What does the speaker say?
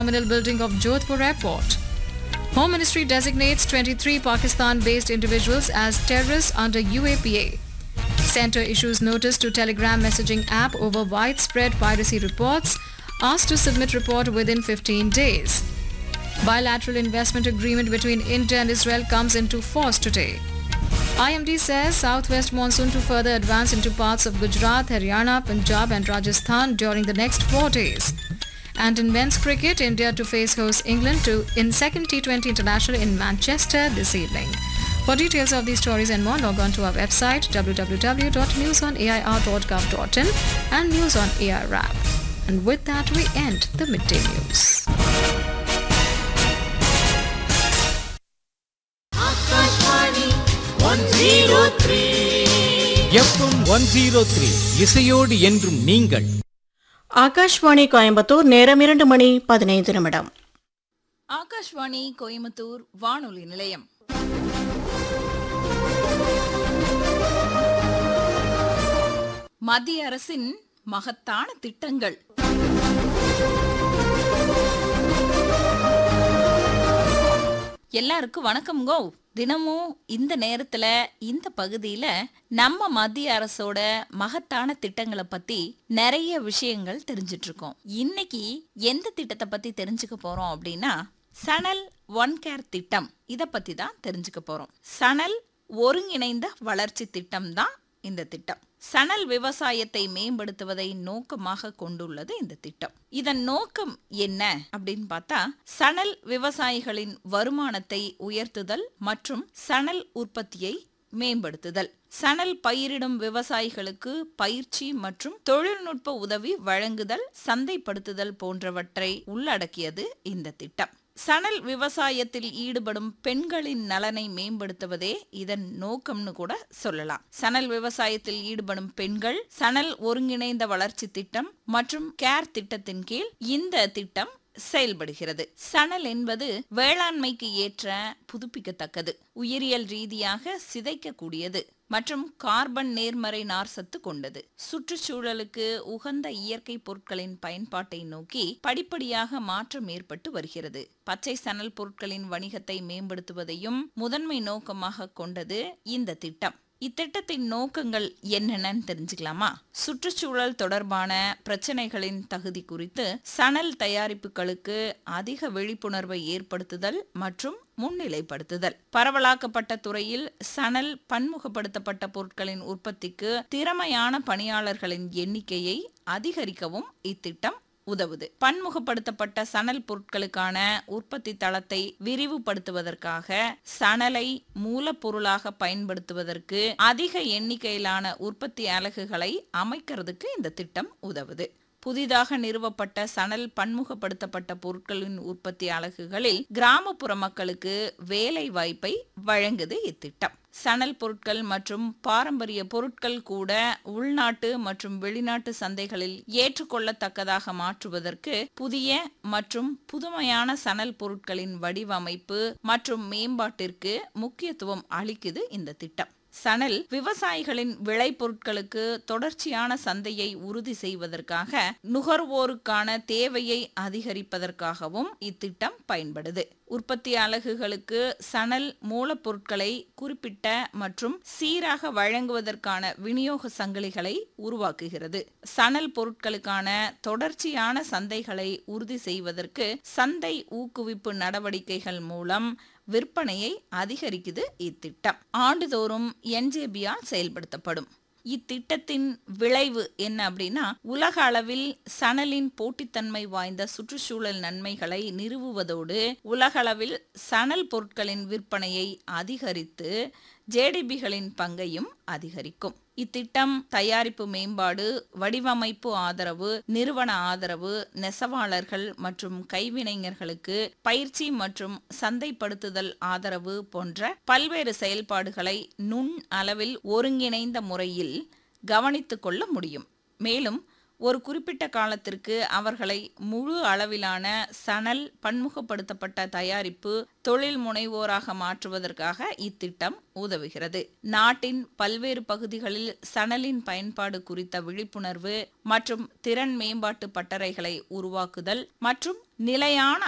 terminal building of Jodhpur Airport. Home Ministry designates 23 Pakistan-based individuals as terrorists under UAPA. Centre issues notice to Telegram messaging app over widespread piracy reports, asked to submit report within 15 days. Bilateral investment agreement between India and Israel comes into force today. IMD says southwest monsoon to further advance into parts of Gujarat, Haryana, Punjab and Rajasthan during the next four days. And in men's cricket, India to face host England to in second T20 international in Manchester this evening. For details of these stories and more, log on to our website www.newsonair.gov.in and News on AR app. And with that, we end the midday news. Akashvani one zero three FM one zero three இசையோடு என்றும் நீங்கள் ஆகாஷ்வாணி கோயம்புத்தூர் நேரம் இரண்டு மணி பதினைந்து நிமிடம் ஆகாஷ்வாணி கோயம்புத்தூர் வானொலி நிலையம் மத்திய அரசின் மகத்தான திட்டங்கள் எல்லாருக்கும் வணக்கம்கோ தினமும் இந்த நேரத்துல இந்த பகுதியில நம்ம மத்திய அரசோட மகத்தான திட்டங்களை பத்தி நிறைய விஷயங்கள் தெரிஞ்சிட்டு இருக்கோம் இன்னைக்கு எந்த திட்டத்தை பத்தி தெரிஞ்சுக்க போறோம் அப்படின்னா சணல் ஒன் கேர் திட்டம் இத பத்தி தான் தெரிஞ்சுக்க போறோம் சணல் ஒருங்கிணைந்த வளர்ச்சி திட்டம் தான் இந்த திட்டம் சணல் விவசாயத்தை மேம்படுத்துவதை நோக்கமாக கொண்டுள்ளது இந்த திட்டம் இதன் நோக்கம் என்ன அப்படின்னு பார்த்தா சணல் விவசாயிகளின் வருமானத்தை உயர்த்துதல் மற்றும் சணல் உற்பத்தியை மேம்படுத்துதல் சணல் பயிரிடும் விவசாயிகளுக்கு பயிற்சி மற்றும் தொழில்நுட்ப உதவி வழங்குதல் சந்தைப்படுத்துதல் போன்றவற்றை உள்ளடக்கியது இந்த திட்டம் சணல் விவசாயத்தில் ஈடுபடும் பெண்களின் நலனை மேம்படுத்துவதே இதன் நோக்கம்னு கூட சொல்லலாம் சணல் விவசாயத்தில் ஈடுபடும் பெண்கள் சணல் ஒருங்கிணைந்த வளர்ச்சி திட்டம் மற்றும் கேர் திட்டத்தின் கீழ் இந்த திட்டம் செயல்படுகிறது சணல் என்பது வேளாண்மைக்கு ஏற்ற புதுப்பிக்கத்தக்கது உயிரியல் ரீதியாக சிதைக்கக்கூடியது மற்றும் கார்பன் நேர்மறை நார்சத்து கொண்டது சுற்றுச்சூழலுக்கு உகந்த இயற்கை பொருட்களின் பயன்பாட்டை நோக்கி படிப்படியாக மாற்றம் ஏற்பட்டு வருகிறது பச்சை சணல் பொருட்களின் வணிகத்தை மேம்படுத்துவதையும் முதன்மை நோக்கமாக கொண்டது இந்த திட்டம் இத்திட்டத்தின் நோக்கங்கள் என்னென்னு தெரிஞ்சுக்கலாமா சுற்றுச்சூழல் தொடர்பான பிரச்சனைகளின் தகுதி குறித்து சணல் தயாரிப்புகளுக்கு அதிக விழிப்புணர்வை ஏற்படுத்துதல் மற்றும் முன்னிலைப்படுத்துதல் பரவலாக்கப்பட்ட துறையில் சணல் பன்முகப்படுத்தப்பட்ட பொருட்களின் உற்பத்திக்கு திறமையான பணியாளர்களின் எண்ணிக்கையை அதிகரிக்கவும் இத்திட்டம் உதவுது பன்முகப்படுத்தப்பட்ட சணல் பொருட்களுக்கான உற்பத்தி தளத்தை விரிவுபடுத்துவதற்காக சணலை மூலப்பொருளாக பயன்படுத்துவதற்கு அதிக எண்ணிக்கையிலான உற்பத்தி அலகுகளை அமைக்கிறதுக்கு இந்த திட்டம் உதவுது புதிதாக நிறுவப்பட்ட சணல் பன்முகப்படுத்தப்பட்ட பொருட்களின் உற்பத்தி அலகுகளில் கிராமப்புற மக்களுக்கு வேலை வாய்ப்பை வழங்குது இத்திட்டம் சணல் பொருட்கள் மற்றும் பாரம்பரிய பொருட்கள் கூட உள்நாட்டு மற்றும் வெளிநாட்டு சந்தைகளில் ஏற்றுக்கொள்ளத்தக்கதாக மாற்றுவதற்கு புதிய மற்றும் புதுமையான சணல் பொருட்களின் வடிவமைப்பு மற்றும் மேம்பாட்டிற்கு முக்கியத்துவம் அளிக்குது இந்த திட்டம் சணல் விவசாயிகளின் விளைபொருட்களுக்கு தொடர்ச்சியான சந்தையை உறுதி செய்வதற்காக நுகர்வோருக்கான தேவையை அதிகரிப்பதற்காகவும் இத்திட்டம் பயன்படுது உற்பத்தி அலகுகளுக்கு சணல் மூலப்பொருட்களை குறிப்பிட்ட மற்றும் சீராக வழங்குவதற்கான விநியோக சங்கிலிகளை உருவாக்குகிறது சணல் பொருட்களுக்கான தொடர்ச்சியான சந்தைகளை உறுதி செய்வதற்கு சந்தை ஊக்குவிப்பு நடவடிக்கைகள் மூலம் விற்பனையை அதிகரிக்குது இத்திட்டம் ஆண்டுதோறும் என்ஜேபியால் செயல்படுத்தப்படும் இத்திட்டத்தின் விளைவு என்ன அப்படின்னா உலக அளவில் சணலின் போட்டித்தன்மை வாய்ந்த சுற்றுச்சூழல் நன்மைகளை நிறுவுவதோடு உலகளவில் சணல் பொருட்களின் விற்பனையை அதிகரித்து ஜேடிபிகளின் பங்கையும் அதிகரிக்கும் இத்திட்டம் தயாரிப்பு மேம்பாடு வடிவமைப்பு ஆதரவு நிறுவன ஆதரவு நெசவாளர்கள் மற்றும் கைவினைஞர்களுக்கு பயிற்சி மற்றும் சந்தைப்படுத்துதல் ஆதரவு போன்ற பல்வேறு செயல்பாடுகளை நுண் அளவில் ஒருங்கிணைந்த முறையில் கவனித்துக் கொள்ள முடியும் மேலும் ஒரு குறிப்பிட்ட காலத்திற்கு அவர்களை முழு அளவிலான சணல் பன்முகப்படுத்தப்பட்ட தயாரிப்பு தொழில் முனைவோராக மாற்றுவதற்காக இத்திட்டம் உதவுகிறது நாட்டின் பல்வேறு பகுதிகளில் சணலின் பயன்பாடு குறித்த விழிப்புணர்வு மற்றும் திறன் மேம்பாட்டு பட்டறைகளை உருவாக்குதல் மற்றும் நிலையான